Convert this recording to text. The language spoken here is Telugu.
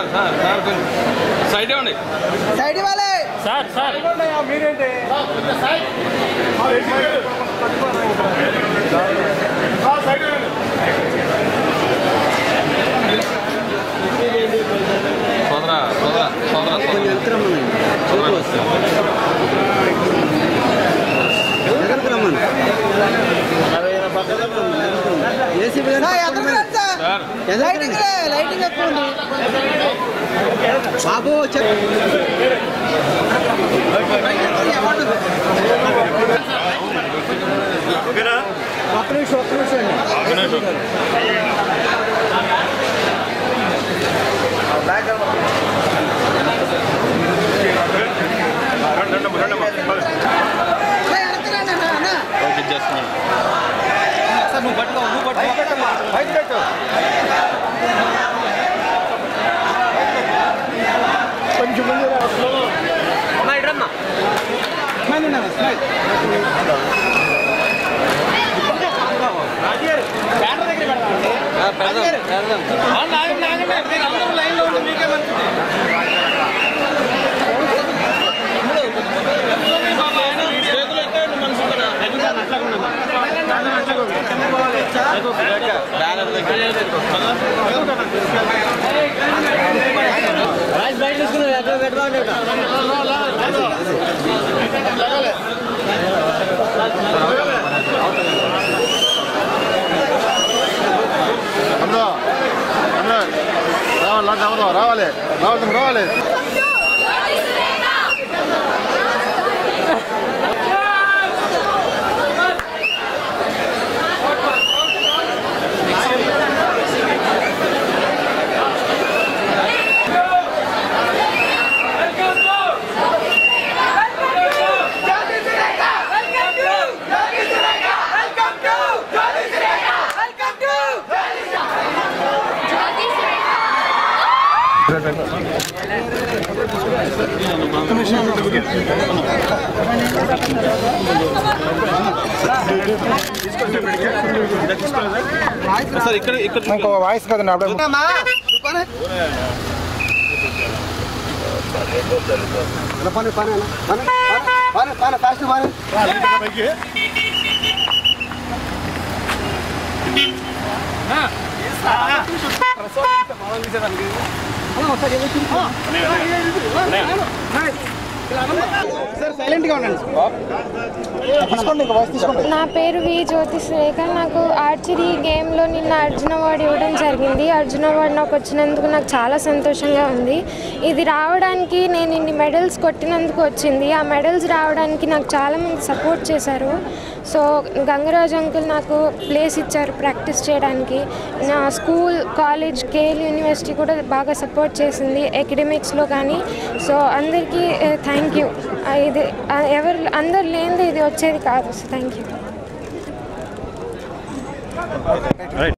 సార్ సార్ కొంచెం సైడ్ ఇవ్వండి సైడ్ ఇవ్వాలి సార్ సార్ సోదరా సోదరా సోదరా నా ఎదురుకు రండి సార్. సార్ లైటింగ్ లే, లైటింగ్ ఎక్కువ ఉంది బాబు ఒక్క నిమిషం ఒక్క నిమిషం అండి లే, వెనక్కి రండి అన్న, అన్న. ఓకే చేస్తున్నాను స్మైల్ ఉండాలి స్మైల్ బయట తీసుకున్నావు ఎక్కడ పెట్టమంటే అన్నా అన్నా రావాలి రావాలి రావాలి రావాలి రావాలి సార్ ఇక్కడ ఇక్కడ ఇంకో వాయిస్ కదండి అప్పుడే అమ్మా, రూపానే. పని పని పని పని పని ఫాస్ట్ పని సార్ సైలెంట్గా ఉండండి తీసుకోండి ఇంకా వాయిస్ తీసుకోండి నా పేరు వి జ్యోతి సురేఖ నాకు ఆర్చరీ గేమ్లో నిన్న అర్జున అవార్డు ఇవ్వడం జరిగింది అర్జున అవార్డు నాకు వచ్చినందుకు నాకు చాలా సంతోషంగా ఉంది ఇది రావడానికి నేను ఇన్ని మెడల్స్ కొట్టినందుకు వచ్చింది ఆ మెడల్స్ రావడానికి నాకు చాలామంది సపోర్ట్ చేశారు సో గంగరాజ్ అంకుల్ నాకు ప్లేస్ ఇచ్చారు ప్రాక్టీస్ చేయడానికి నా స్కూల్ కాలేజ్ కేఎల్ యూనివర్సిటీ కూడా బాగా సపోర్ట్ చేసింది ఎకడమిక్స్లో కానీ సో అందరికీ థ్యాంక్ యూ ఇది ఆ, ఎవరు అందరు లేనిది ఇది వచ్చేది కాదు సో థ్యాంక్ యూ